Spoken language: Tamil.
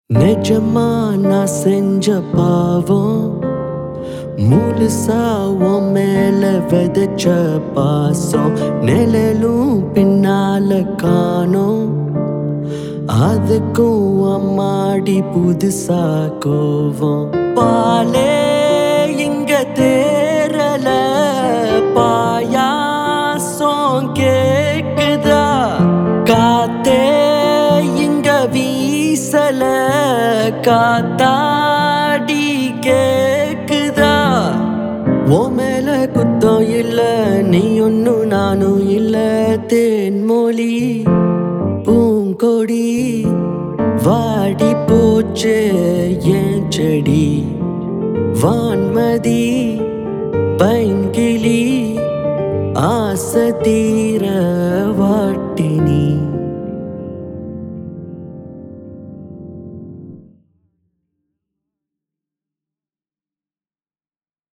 நிஜமா நான் செஞ்ச பாவம் முழுசா உன் மேல விதைச்ச பாசம் நிழலும் பின்னால காணோம் அதுக்கும் அம்மாடி புதுசா கோவம் பாலே இங்க தேரல பாயாசம் கேக்குதா காத்தே இங்க வீசல காத்தாடி கேக்குதா ஓ மேல குத்தம் இல்ல நீ ஒன்னும் நானும் இல்ல தேன்மொழி பூங்கொடி வாடி போச்சே என் செடி வான்மதி பைங்கிளி ஆசை தீர